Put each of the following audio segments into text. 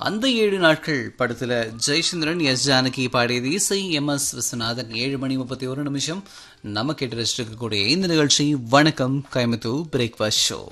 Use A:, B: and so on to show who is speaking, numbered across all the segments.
A: அந்த ஏழு நாட்கள் படத்துல ஜெயச்சந்திரன் எஸ் ஜானகி பாடியது இசை எம் எஸ் விஸ்வநாதன் ஏழு மணி முப்பத்தி ஒரு நிமிஷம் நம்ம கேட்டு ரசிச்சுட்டு இருக்கக்கூடிய இந்த நிகழ்ச்சி வணக்கம் Coimbatore breakfast show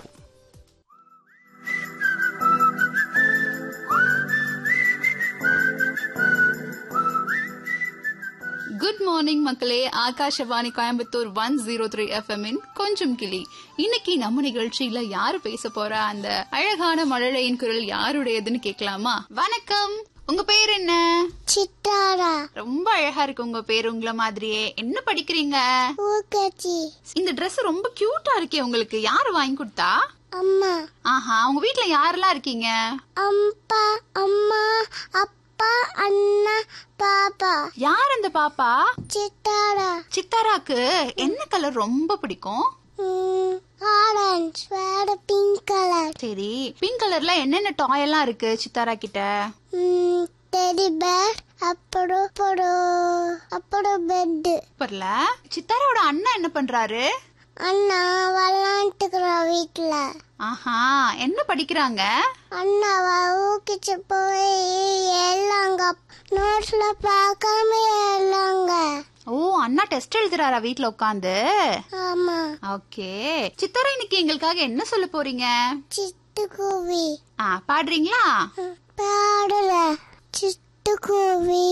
B: good morning மக்களே Akashvani Coimbatore one zero three FM கொஞ்சம் கிளி இன்னைக்கு நம்ம நிகழ்ச்சியில யாரு பேச போறா அந்த அழகான மழலையின் குரல் யாருடையதுன்னு கேட்கலாமா வணக்கம் உங்க பேர் என்ன
C: சித்தாரா
B: ரொம்ப அழகா இருக்கு உங்க பேர் உங்கள மாதிரியே என்ன படிக்கிறீங்க
C: ஊக்கச்சி
B: இந்த Dress ரொம்ப கியூட்டா இருக்கே உங்களுக்கு யாரு வாங்கி கொடுத்தா
C: அம்மா
B: ஆஹா உங்க வீட்ல யாரெல்லாம் இருக்கீங்க
C: அம்பா அம்மா அப்பா அண்ணா பாப்பா
B: யார் அந்த பாப்பா
C: சித்தாரா
B: சித்தாராக்கு என்ன கலர் ரொம்ப பிடிக்கும்
C: ஆரஞ்ச் வேற பிங்க் கலர்
B: சரி பிங்க் கலர்ல என்னென்ன டாய் எல்லாம் இருக்கு சித்தாரா கிட்ட
C: டெடி பேர் அப்புறம் அப்புறம் அப்புறம் பெட்டு
B: சூப்பர்ல சித்தாராவோட அண்ணா என்ன பண்றாரு
C: அண்ணா விளாண்டுக்கிற வீட்டுல
B: ஆஹா என்ன படிக்கிறாங்க
C: அண்ணாவை ஊக்கிச்சு போய் எல்லாங்க நோட்ஸ்ல பார்க்காம எல்லாங்க
B: ஓ அண்ணா டெஸ்ட் எழுதுறாரா வீட்ல உட்காந்து
C: ஆமா
B: ஓகே சித்தாரா இன்னைக்கு எங்களுக்காக என்ன சொல்ல போறீங்க
C: சிட்டுக்குருவி
B: ஆ பாடுறீங்களா
C: பாடல சிட்டுக்குருவி